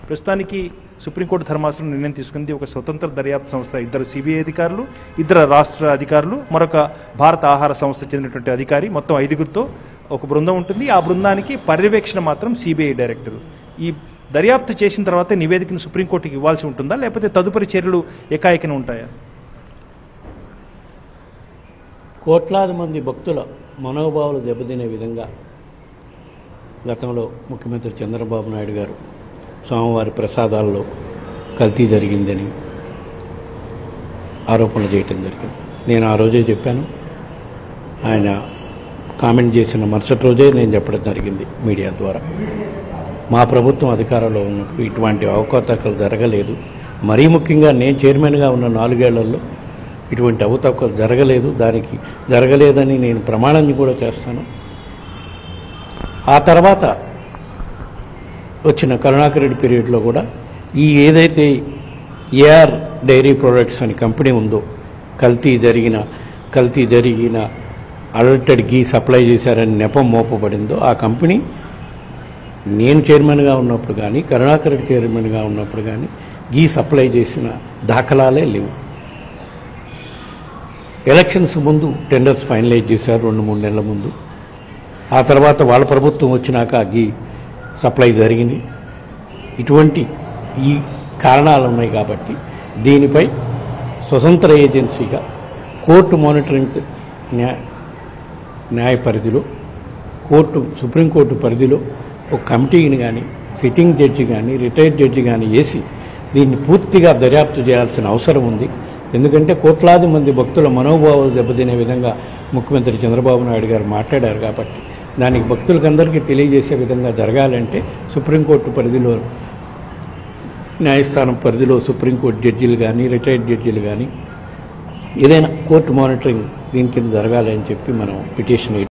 ప్రస్తుతానికి సుప్రీంకోర్టు ధర్మాసనం నిర్ణయం తీసుకుంది ఒక స్వతంత్ర దర్యాప్తు సంస్థ ఇద్దరు సిబిఐ అధికారులు ఇద్దరు రాష్ట్ర అధికారులు మరొక భారత ఆహార సంస్థ చెందినటువంటి అధికారి మొత్తం ఐదుగురితో ఒక బృందం ఉంటుంది ఆ బృందానికి పర్యవేక్షణ మాత్రం సిబిఐ డైరెక్టర్ ఈ దర్యాప్తు చేసిన తర్వాత నివేదికను సుప్రీంకోర్టుకి ఇవ్వాల్సి ఉంటుందా లేకపోతే తదుపరి చర్యలు ఏకాఏకిన ఉంటాయా కోట్లాది మంది భక్తుల మనోభావాలు దెబ్బతినే విధంగా గతంలో ముఖ్యమంత్రి చంద్రబాబు నాయుడు గారు స్వామివారి ప్రసాదాల్లో కల్తీ జరిగిందని ఆరోపణలు చేయటం జరిగింది నేను ఆ రోజే చెప్పాను ఆయన కామెంట్ చేసిన మరుసటి రోజే నేను చెప్పడం జరిగింది మీడియా ద్వారా మా ప్రభుత్వం అధికారంలో ఉన్నప్పుడు ఇటువంటి అవకతవకలు జరగలేదు మరీ ముఖ్యంగా నేను చైర్మన్గా ఉన్న నాలుగేళ్లలో ఇటువంటి అవకతవకలు జరగలేదు దానికి జరగలేదని నేను ప్రమాణాన్ని కూడా చేస్తాను ఆ తర్వాత వచ్చిన కరుణాకర్ రెడ్డి పీరియడ్లో కూడా ఈ ఏదైతే ఏఆర్ డైరీ ప్రొడక్ట్స్ అని కంపెనీ ఉందో కల్తీ జరిగిన కల్తీ జరిగిన అడల్టెడ్ గీ సప్లై చేశారని నెపం మోపబడిందో ఆ కంపెనీ నేను చైర్మన్గా ఉన్నప్పుడు కానీ కరుణాకర్ రెడ్డి చైర్మన్గా ఉన్నప్పుడు కానీ గీ సప్లై చేసిన దాఖలాలే లేవు ఎలక్షన్స్ ముందు టెండర్స్ ఫైనలైజ్ చేశారు రెండు మూడు నెలల ముందు ఆ తర్వాత వాళ్ళ ప్రభుత్వం వచ్చినాక గీ సప్లై జరిగింది ఇటువంటి ఈ కారణాలు ఉన్నాయి కాబట్టి దీనిపై స్వతంత్ర ఏజెన్సీగా కోర్టు మానిటరింగ్ న్యాయ న్యాయ పరిధిలో కోర్టు సుప్రీంకోర్టు పరిధిలో ఒక కమిటీని కానీ సిట్టింగ్ జడ్జి కానీ రిటైర్డ్ జడ్జి కానీ వేసి దీన్ని పూర్తిగా దర్యాప్తు చేయాల్సిన అవసరం ఉంది ఎందుకంటే కోట్లాది మంది భక్తుల మనోభావాలు దెబ్బతినే విధంగా ముఖ్యమంత్రి చంద్రబాబు నాయుడు గారు మాట్లాడారు కాబట్టి దానికి భక్తులకందరికీ తెలియజేసే విధంగా జరగాలంటే సుప్రీంకోర్టు పరిధిలో న్యాయస్థానం పరిధిలో సుప్రీంకోర్టు జడ్జీలు కానీ రిటైర్డ్ జడ్జీలు కానీ ఏదైనా కోర్టు మానిటరింగ్ దీని కింద జరగాలని చెప్పి మనం పిటిషన్